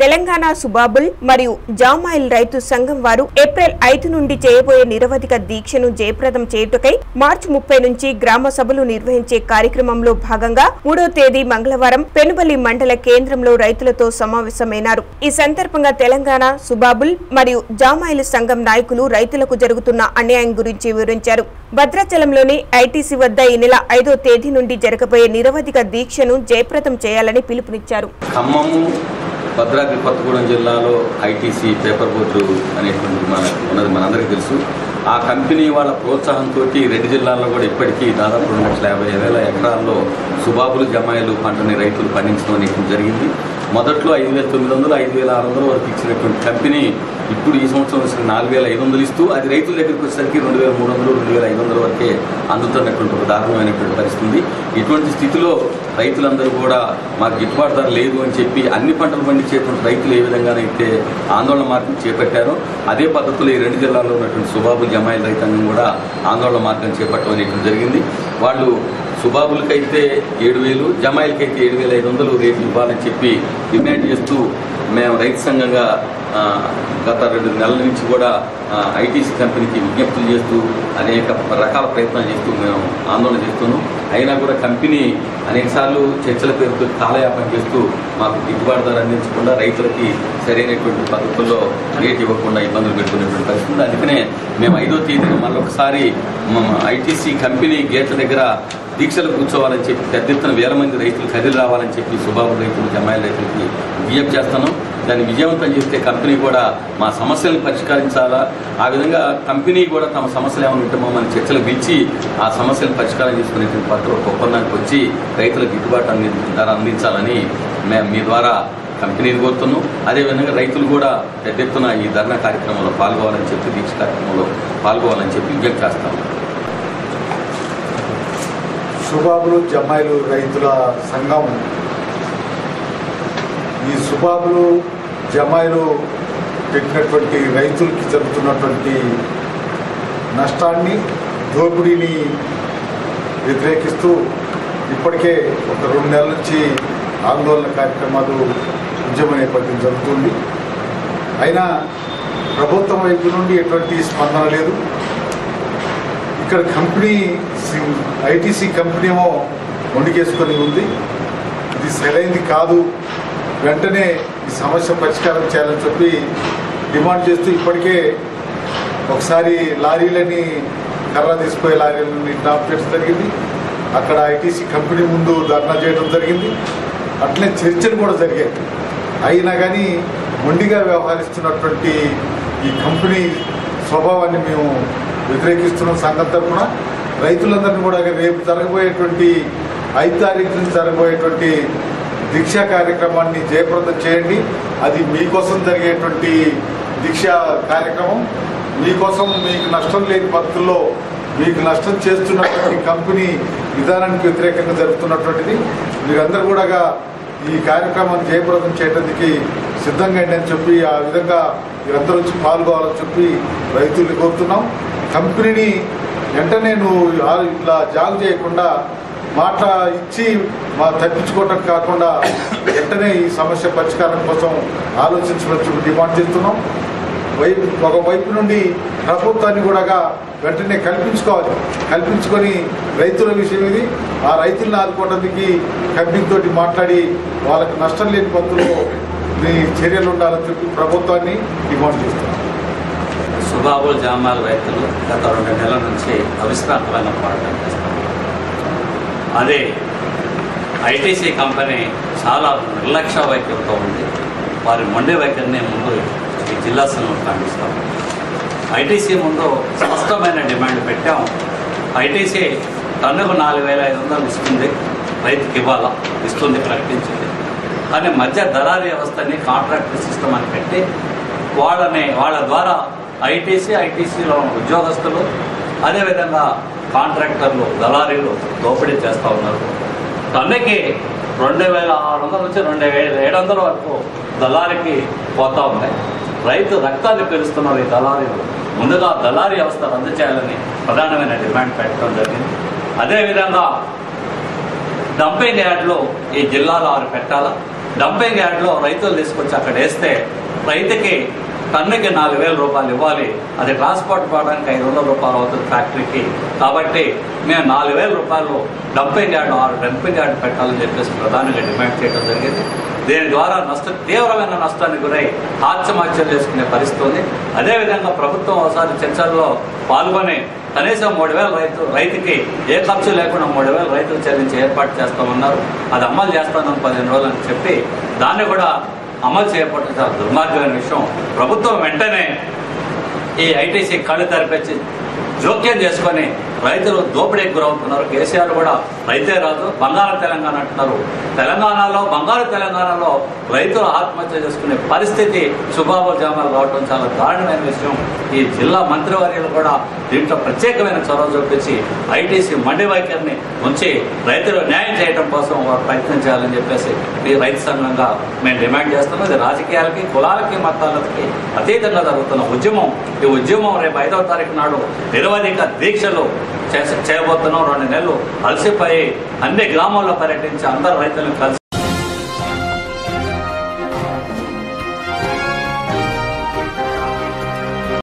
తెలంగాణ సుబాబుల్ మరియు జామాయిల్ రైతు సంఘం వారు ఏప్రిల్ ఐదు నుండి చేయబోయే నిరవధిక దీక్షను జయప్రదం చేయుటకై మార్చి ముప్పై నుంచి గ్రామ సభలు నిర్వహించే కార్యక్రమంలో భాగంగా మూడో తేదీ మంగళవారం పెనుబలి మండల కేంద్రంలో రైతులతో సమావేశమైనారు ఈ సందర్భంగా తెలంగాణ సుబాబుల్ మరియు జామాయిల్ సంఘం నాయకులు రైతులకు జరుగుతున్న అన్యాయం గురించి వివరించారు భద్రాచలంలోని ఐటీసీ వద్ద ఈ నెల ఐదో తేదీ నుండి జరగబోయే నిరవధిక దీక్షను జయప్రదం చేయాలని పిలుపునిచ్చారు ఖమ్మము భద్రాద్రి కొత్తగూడెం జిల్లాలో ఐటీసీ పేపర్ బోర్డు అనేటువంటి మన ఉన్నది మనందరికీ తెలుసు ఆ కంపెనీ వాళ్ళ ప్రోత్సాహంతో రెండు జిల్లాల్లో కూడా ఇప్పటికీ దాదాపు రెండు లక్షల యాభై వేల ఎకరాల్లో సుబాబులు జమాయిలు పంటని రైతులు పండించడం అనేటువంటి జరిగింది మొదట్లో ఐదు వేల తొమ్మిది వందలు ఐదు వేల ఆరు వందల వరకు ఇచ్చినటువంటి కంపెనీ ఇప్పుడు ఈ సంవత్సరం వచ్చి నాలుగు వేల ఐదు వందలు ఇస్తూ అది రైతుల దగ్గరికి వచ్చేసరికి రెండు వేల మూడు వందలు రెండు వేల ఐదు వందల వరకే అందుతున్నటువంటి ఒక దారుణమైనటువంటి పరిస్థితి ఉంది ఇటువంటి స్థితిలో రైతులందరూ కూడా మాకు గిట్టుబాటు ధర లేదు అని చెప్పి అన్ని పంటలు పండించేటువంటి రైతులు ఏ విధంగానైతే ఆందోళన మార్గం చేపట్టారో అదే పద్ధతిలో ఈ రెండు జిల్లాల్లో ఉన్నటువంటి సుబాబు జమాయిల్ రైతాంగం కూడా ఆందోళన మార్గం చేపట్టడం అనేటువంటి జరిగింది వాళ్ళు సుబాబులకైతే ఏడు వేలు జమాయిలకైతే ఏడు వేల ఐదు వందలు రేపు ఇవ్వాలని చెప్పి డిమాండ్ చేస్తూ మేము రైతు సంఘంగా ఆ, గత రెండు నెలల నుంచి కూడా ఐటీసీ కంపెనీకి విజ్ఞప్తులు చేస్తూ అనేక రకాల ప్రయత్నాలు చేస్తూ మేము ఆందోళన చేస్తున్నాం అయినా కూడా కంపెనీ అనేకసార్లు చర్చల పేరుతో కాలయాపన చేస్తూ మాకు గిట్టుబాటు ధర అందించకుండా రైతులకి సరైనటువంటి పద్ధతుల్లో రేట్ ఇవ్వకుండా ఇబ్బందులు పెడుతున్నటువంటి పరిస్థితి ఉంది. అందుకనే మేము ఐదో తేదీన మళ్ళొకసారి ఐటీసీ కంపెనీ గేట్ల దగ్గర దీక్షలు కూర్చోవాలని చెప్పి పెద్ద ఎత్తున వేల మంది రైతులు కదిలి రావాలని చెప్పి సుబాబు రైతులు జమాయిల రైతులకి విజ్ఞప్తి చేస్తున్నాం దాన్ని విజయవంతం చేస్తే కంపెనీ కూడా మా సమస్యలను పరిష్కరించాలా ఆ విధంగా కంపెనీ కూడా తమ సమస్యలు ఏమైనా ఉంటే మమ్మల్ని చర్చలు పిలిచి ఆ సమస్యలను పరిష్కారం చేసుకునేటువంటి పత్రం ఒక ఒప్పందానికి వచ్చి రైతులకు గిట్టుబాటు అంది ధర అందించాలని మేము మీ ద్వారా కంపెనీని కోరుతున్నాం అదేవిధంగా రైతులు కూడా పెద్ద ఎత్తున ఈ ధర్నా కార్యక్రమంలో పాల్గొవాలని చెప్పి దీక్ష కార్యక్రమంలో పాల్గొవాలని చెప్పి విజ్ఞప్తి చేస్తాం సుబాబులు జమ్మాయిలు రైతుల సంఘం ఈ సుబాబులు జమాయిలు పెట్టినటువంటి రైతులకి జరుగుతున్నటువంటి నష్టాన్ని దోపిడీని వ్యతిరేకిస్తూ ఇప్పటికే ఒక రెండు నెలల నుంచి ఆందోళన కార్యక్రమాలు ఉద్యమ నేపథ్యం జరుగుతుంది అయినా ప్రభుత్వం వైపు నుండి ఎటువంటి స్పందన లేదు ఇక్కడ కంపెనీ ఐటీసీ కంపెనీ ఏమో వండికేసుకొని ఉంది ఇది సరైనది కాదు వెంటనే ఈ సమస్య పరిష్కారం చేయాలని చెప్పి డిమాండ్ చేస్తూ ఇప్పటికే ఒకసారి లారీలని కర్ర తీసుకుపోయే లారీలని డ్రాప్ చేయడం జరిగింది అక్కడ ఐటీసీ కంపెనీ ముందు ధర్నా చేయడం జరిగింది అట్లే చర్చలు కూడా జరిగాయి అయినా కానీ మొండిగా వ్యవహరిస్తున్నటువంటి ఈ కంపెనీ స్వభావాన్ని మేము వ్యతిరేకిస్తున్నాం సంఘం తరఫున రైతులందరినీ కూడా రేపు జరగబోయేటువంటి ఐదు తారీఖు నుంచి జరగబోయేటువంటి దీక్షా కార్యక్రమాన్ని జయప్రదం చేయండి అది మీకోసం జరిగేటువంటి దీక్ష కార్యక్రమం మీకోసం మీకు నష్టం లేని పద్ధతుల్లో మీకు నష్టం చేస్తున్నటువంటి కంపెనీ విధానానికి వ్యతిరేకంగా జరుగుతున్నటువంటిది మీరందరూ కూడా ఈ కార్యక్రమం జయప్రదం చేయడానికి సిద్ధంగా అండి అని చెప్పి ఆ విధంగా మీరందరూ వచ్చి పాల్గొవాలని చెప్పి రైతుల్ని కోరుతున్నాం కంపెనీని వెంటనే నువ్వు ఆ- ఇట్లా జాగు చేయకుండా మాట ఇచ్చి మా తప్పించుకోవటం కాకుండా వెంటనే ఈ సమస్య పరిష్కారం కోసం ఆలోచించవచ్చు డిమాండ్ చేస్తున్నాం వైపు ఒక వైపు నుండి ప్రభుత్వాన్ని కూడా వెంటనే కల్పించుకోవాలి కల్పించుకొని రైతుల విషయం ఇది ఆ రైతులను ఆదుకోవడానికి కంపెనీతోటి మాట్లాడి వాళ్ళకి నష్టం లేని పద్ధతిలో ఈ చర్యలు ఉండాలని చెప్పి ప్రభుత్వాన్ని డిమాండ్ చేస్తున్నాం సుబాబుల్ జామాల్ రైతులు గత రెండు నెలల నుంచి అవిశ్రాంతమైన పోరాటం చేస్తారు అదే ఐటీసీ కంపెనీ చాలా నిర్లక్ష్య వైఖరితో ఉంది వారి మొండి వైఖరిని ముందు ఈ జిల్లా సంఘం ఖండిస్తాం ఐటీసీ ముందు స్పష్టమైన డిమాండ్ పెట్టాం ఐటీసీ టన్నుకు నాలుగు వేల ఐదు వందలు ఇస్తుంది రైతుకి ఇవ్వాలా ఇస్తుంది ప్రకటించింది కానీ మధ్య దళారీ వ్యవస్థని కాంట్రాక్ట్ సిస్టమ్ అని పెట్టి వాళ్ళని వాళ్ళ ద్వారా ఐటీసీ ఐటీసీలో ఉద్యోగస్తులు అదేవిధంగా కాంట్రాక్టర్లు దళారీలు దోపిడీ చేస్తూ ఉన్నారు టన్నుకి రెండు వేల ఆరు వందల నుంచి రెండు వేల ఏడు వందల వరకు దళారికి పోతా ఉన్నాయి రైతు రక్తాన్ని పీలుస్తున్నారు ఈ దళారీలు ముందుగా దళారీ వ్యవస్థ రద్దు చేయాలని ప్రధానమైన డిమాండ్ పెట్టడం జరిగింది అదేవిధంగా డంపింగ్ యార్డ్లు ఈ జిల్లాలో ఆరు పెట్టాలా డంపింగ్ యార్డ్లో రైతులు తీసుకొచ్చి అక్కడ వేస్తే రైతుకి టన్నుకి నాలుగు వేల రూపాయలు ఇవ్వాలి అది ట్రాన్స్పోర్ట్ పోవడానికి ఐదు వందల రూపాయలు అవుతుంది ఫ్యాక్టరీకి కాబట్టి మేము నాలుగు వేల రూపాయలు డంపింగ్ యార్డ్ ఆరు డంపింగ్ యార్డ్ పెట్టాలని చెప్పేసి ప్రధానంగా డిమాండ్ చేయడం జరిగింది దీని ద్వారా నష్ట తీవ్రమైన నష్టానికి గురై ఆత్మహత్యలు చేసుకునే పరిస్థితి ఉంది అదేవిధంగా ప్రభుత్వం ఒకసారి చర్చల్లో పాల్గొని కనీసం మూడు వేల రైతు రైతుకి ఏ ఖర్చు లేకుండా మూడు వేల రైతులు చెల్లించి ఏర్పాటు చేస్తామన్నారు అది అమలు చేస్తానని పదిహేను రోజులు అని చెప్పి దాన్ని కూడా అమలు చేయకపోవడం చాలా దుర్మార్గమైన విషయం ప్రభుత్వం వెంటనే ఈ ఐటీసీ కళ్ళు తెరపించి జోక్యం చేసుకొని రైతులు దోపిడీకి గురవుతున్నారు కేసీఆర్ కూడా రైతే రాదు బంగారు తెలంగాణ అంటున్నారు తెలంగాణలో బంగారు తెలంగాణలో రైతులు ఆత్మహత్య చేసుకునే పరిస్థితి సుబాబు జామాలు రావడం చాలా దారుణమైన విషయం ఈ జిల్లా మంత్రివర్యులు కూడా దీంట్లో ప్రత్యేకమైన చొరవ చూపించి ఐటీసీ మండి వైఖరిని ఉంచి రైతులు న్యాయం చేయడం కోసం వారు ప్రయత్నం చేయాలని చెప్పేసి ఈ రైతు సంఘంగా మేము డిమాండ్ చేస్తున్నాం ఇది రాజకీయాలకి కులాలకి మతాలకి అతీతంగా జరుగుతున్న ఉద్యమం ఈ ఉద్యమం రేపు ఐదవ తారీఖు నాడు నిరవధిక దీక్షలు చేస- చేయబోతున్నాం రెండు నెలలు అలసిపోయి అన్ని గ్రామాల్లో పర్యటించి అందరు రైతులను కలిసి